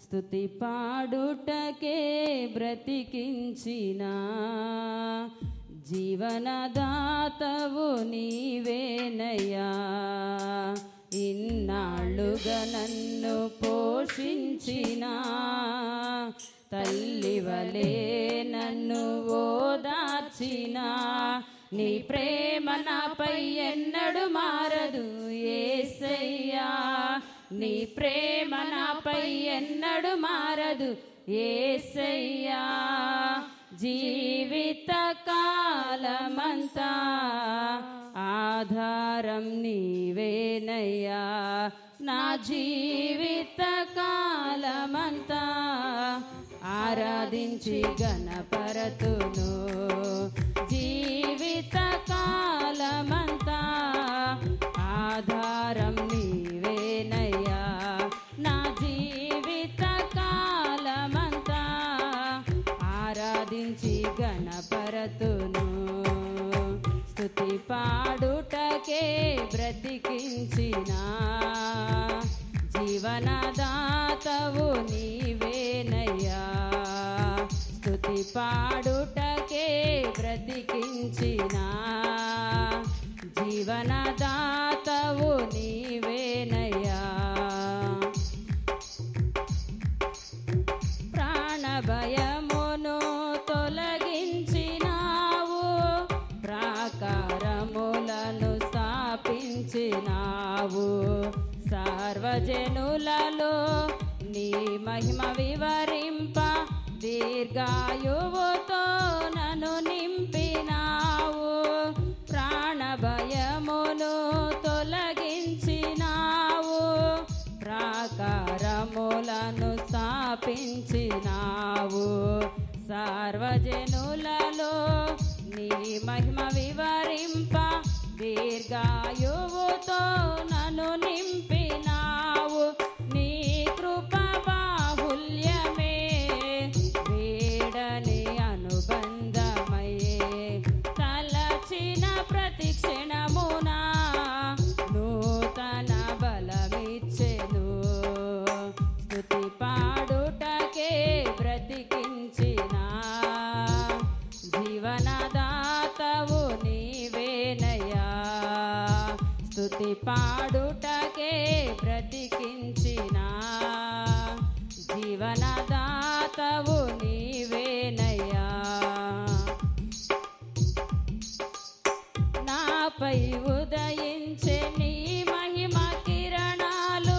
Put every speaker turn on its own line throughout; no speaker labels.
స్తుతి పాడుటకే బ్రతికించిన జీవనదాతవు నీవేనయ్యా ఇన్నాళ్ళుగా నన్ను పోషించిన తల్లివలే నన్ను ఓదార్చిన నీ ప్రేమ నాపై ఎన్నడు మారదు ఏసయ్యా నీ ప్రేమ నాపై ఎన్నడు మారదు ఏసయ్యా జీవిత కాలమంతా ఆధారం నీవేనయ్యా నా జీవిత కాలమంతా ఆరాధించి గణపరతును జీవిత కాలమంతా ఆధారం నీవేనయ్యా నా జీవిత కాలమంతా ఆరాధించి గణపరతును స్తుతి పాడుటకే బ్రతికించిన జీవనదాతవు నీవేనయ్యా స్తుతి పాడుటకే బ్రతికించిన జీవనదాతవు నీవేనయ్యా ప్రాణభయమును తొలగించినావు ప్రాకారములను స్థాపించినావు సర్వజనులలో నీ మహిమ వివరింప దీర్ఘాయువుతో నన్ను నింపినావు ప్రాణభయమును తొలగించినావు ప్రాకారములను స్థాపించినావు సార్వజనులలో నీ మహిమ వివరింప దీర్ఘాయువుతో నన్ను నింపినావు నీ కృప బాహుల్యమే వీడని అనుబంధమయే తలచిన ప్రతి క్షణమున నూతన బలమిచ్చెను స్తుతి పాడుటకే బ్రతికించిన జీవనదాతవు నీవేనయ్యా స్తుతి పాడుటకే బ్రతికించిన జీవనదాతవు నీవేనయ్యా నాపై ఉదయించే నీ మహిమ కిరణాలు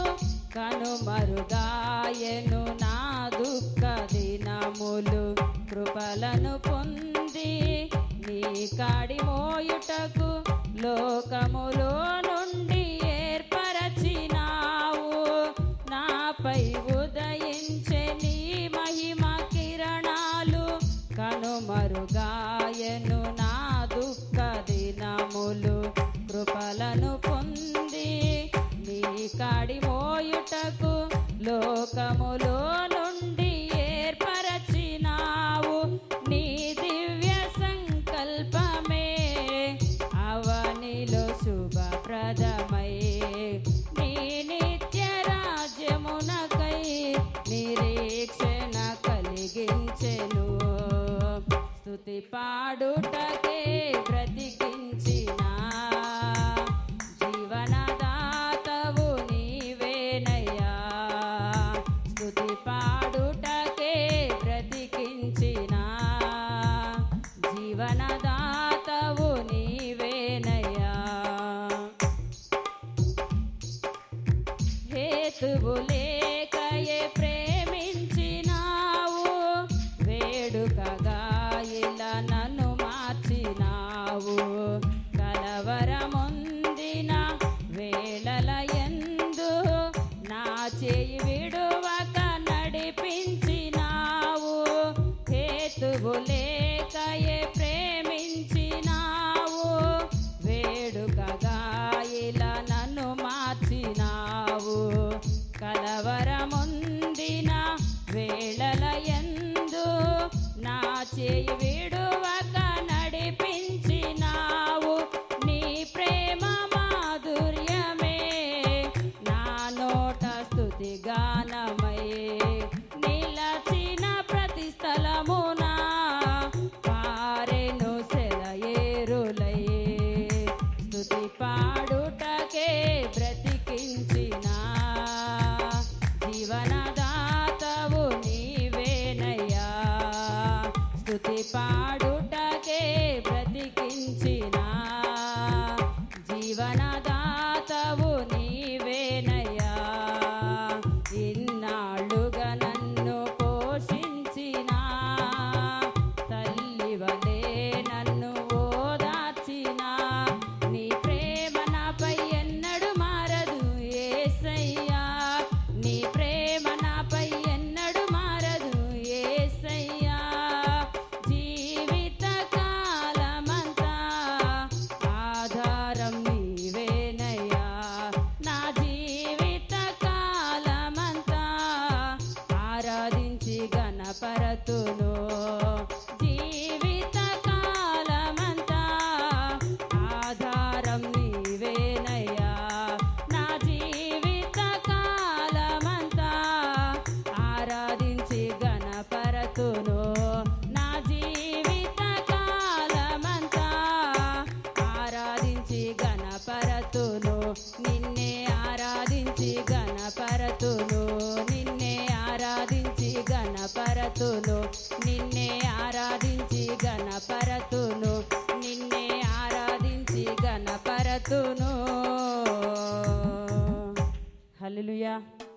కనుమరుగాయను నా దుఃఖ దినములు కృపలను పొంది నీ కాడి మోయుటకు లోకములో నుండి ఏర్పరచినావు నాపై ఉదయించే నీ మహిమ కిరణాలు కనుమరుగాయను నా దుఃఖ దినములు కృపలను పొంది నీ కాడి మోయుటకు లోకములో నుండి ఏర్పరచినావు నీ దివ్య సంకల్పమే అవనిలో శుభప్రదమై నీ నిత్య రాజ్యమునకై నిరీక్షణ కలిగించెను స్తుతి పాడుటకే బ్రతికించిన జీవనదాతవు నీవేనయ్యా స్తుతి పాడుటకే బ్రతికించిన జీవనదాతవు నీవేనయ్యా హేతువు లేకయే ప్రేమించినావు వేడుకగా ఇలా నన్ను మార్చినావు కలవరముందిన వేళల ఎందు నా చేయి విడువక నడిపించినావు హేతువు లేకయే ప్రేమించినావు వేడుకగా ఇలా నన్ను మార్చినావు కలవరముందిన వేళల ఎందు నా చేయి విడువక నడిపించినావు నీ ప్రేమ మాధుర్యమే నా నోట స్థుతి గానమై స్తుతి పాడుటకే బ్రతికించిన జీవనదాతవు నీవేనయ్యా ఇన్నాళ్ళుగా నన్ను పోషించిన తల్లి వలే నన్ను ఓదార్చిన నీ ప్రేమ నాపై ఎన్నడు మారదు ఏసయ్యా నీ ప్రేమ నాపై ఎన్నడు మారదు ఏసయ్యా జీవిత కాలమంతా ఆధారం నీవేనయ్యా నా జీవిత కాలమంతా ఆరాధించి గణపరతును జీవిత కాలమంతా ఆధారం నీవేనయ్యా నా జీవిత కాలమంతా ఆరాధించి గణపరతును నా జీవిత కాలమంతా ఆరాధించి గణపరతును నిన్నే ఆరాధించి గణపరతును నిన్నే ఆరాధించి గణపరతును నిన్నే ఆరాధించి గణపరతును నిన్నే ఆరాధించి గణపరతును హల్లెలూయా